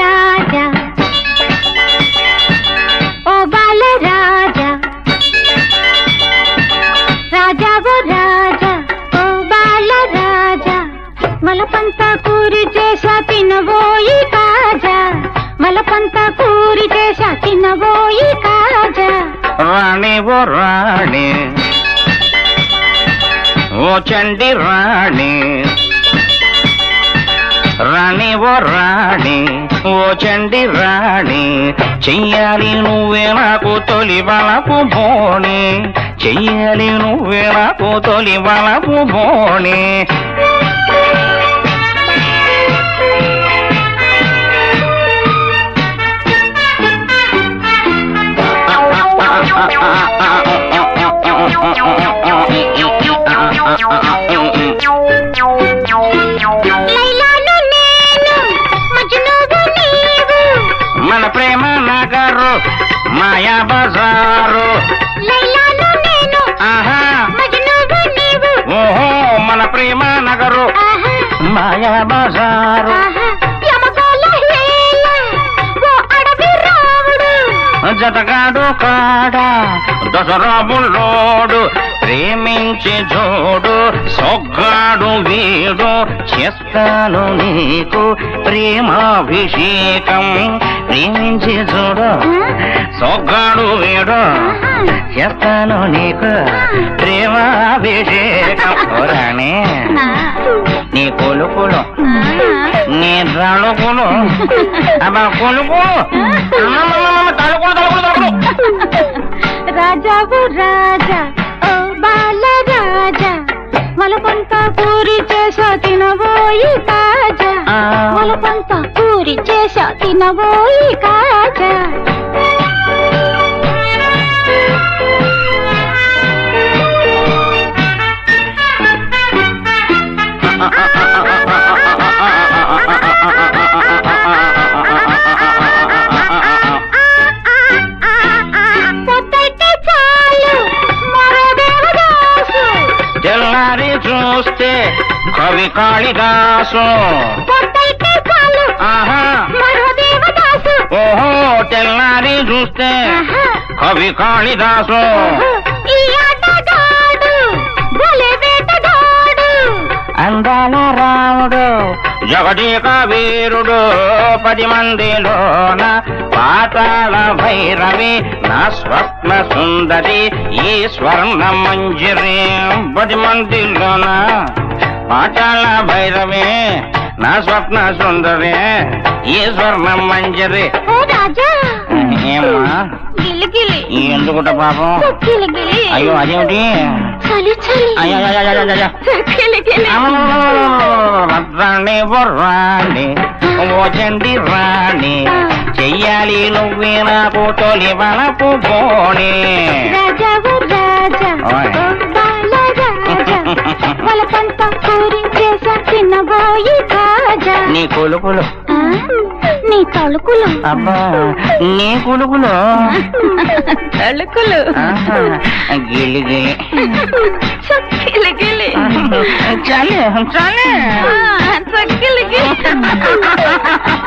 రాజా ఓ బాల రాజా రాజా ఓ రాజా ఓ బాల రాజా మలపంతా కూరి చేసా తినబోయి కాజా మలపంతా కూరి చేసా తినబోయి కాజా రాణి ఓ రాణి ఓ చండి రాణి రాణి ఓ రాణి ఓ చండి రాణి చెయ్యాలి నువ్వే నాకు తొలి వలపు బోణి చెయ్యాలి నువ్వే నాకు తొలి వలపు బోణి లైలాను నేను మజ్నువు నీవు మన ప్రేమ నగరు మాయా బజారు లైలాను నేను ఆహా మజ్నువు నీవు ఓహో మన ప్రేమ నగరు ఆహా మాయా బజారు ఆహా యమగోళ హేళ ఓ అడవి రాముడు జతగాడు కాడా దసరాబుల్లోడు ప్రేమించి జోడు సొగ్గాడు వీడు చేస్తాను నీకు ప్రేమాభిషేకం ప్రేమించి చూడు సొగ్గాడు వీడు చేస్తాను నీకు ప్రేమాభిషేకం ఓ రాణి నీ కొలుకులు నీ తలుకులు అబ్బా కొలుకు అమ్మమ్మమ్మ, తలుకులు తలుకులు తలుకులు రాజావు రాజా ఓ బాల రాజా మలపంత పూరి చేసా తినబోయి కాజా ఆ. మలపంత పూరి చేసా తినబోయి కాజా పొద్దైతే చాలు మరో దేవదాసు తెల్లారి చూస్తే కవి కాళిదాసు పొద్దైతే చాలు ఆహా మరో దేవదాసు ఓహో తెల్లారి చూస్తే ఆహా. కవి కాళిదాసు ఈ ఆటగాడు భలే వేటగాడు అందాల రాముడు జగదీక వీరుడు పది మందిలోన పాతాళ భైరవి నా స్వప్న సుందరి ఈ స్వర్ణ మంజరి పది మందిలోన పాతాళ భైరవి నా స్వప్న సుందరి ఈ స్వర్ణ మంజరి ఓ రాజా ఏమ్మా గిలిగిలి ఎందుకుంట పాపం గిలిగిలి అయ్యో అదేమిటి చలి చలి అయ్యో అయ్యో, అయ్యో, అయ్యో, అయ్యో. గిలిగిలి రాణి ఓ రాణి ఓ చండి రాణి చెయ్యాలి నువ్వే నాకు తొలి వలపు బోణి రాజా ఓ రాజా ఓయ్. ఓ బాల రాజా వలపంత పూరి చేసా తినబోయి కాజా నీ కొలుకులు ఆ, నీ తలుకులు అబ్బా నీ కొలుకులు తలుకులు ఆహా, గిలి గిలి గిలిగిలి చాలే చాలే చక్కిలిగి